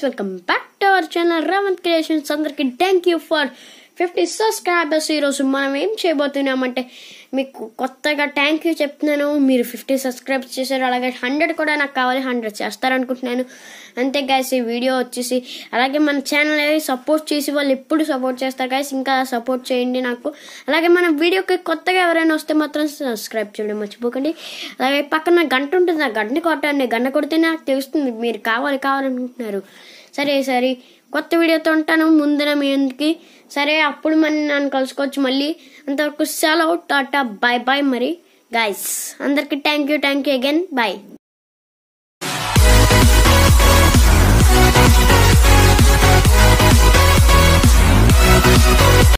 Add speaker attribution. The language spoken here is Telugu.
Speaker 1: guys welcome back to our channel Revanth creations అందరికి thank you for fifty subscribers ఈరోజు మనం ఏం చేయబోతున్నామంటే మీకు కొత్తగా థ్యాంక్ యూ చెప్తున్నాను మీరు ఫిఫ్టీ సబ్స్క్రైబ్ చేశారు అలాగే హండ్రెడ్ కూడా నాకు కావాలి హండ్రెడ్ చేస్తారనుకుంటున్నాను అంతే గైస్ ఈ వీడియో వచ్చేసి అలాగే మన ఛానల్ సపోర్ట్ చేసి వాళ్ళు ఎప్పుడు సపోర్ట్ చేస్తారు గైస్ ఇంకా సపోర్ట్ చేయండి నాకు అలాగే మన వీడియోకి కొత్తగా ఎవరైనా వస్తే మాత్రం సబ్స్క్రైబ్ చేయడం మర్చిపోకండి అలాగే పక్కన గంట ఉంటుంది ఆ గంటని కొట్టండి గంట కొడితే నాకు తెలుస్తుంది మీరు కావాలి కావాలనుకుంటున్నారు సరే సరే కొత్త వీడియోతో ఉంటాను ముందున మీ ఎందుకు సరే అప్పుడు మనం నన్ను కలుసుకోవచ్చు మళ్ళీ అంతవరకు సెలవు టాటా బాయ్ బాయ్ మరి గాయస్ అందరికి thank you thank you again bye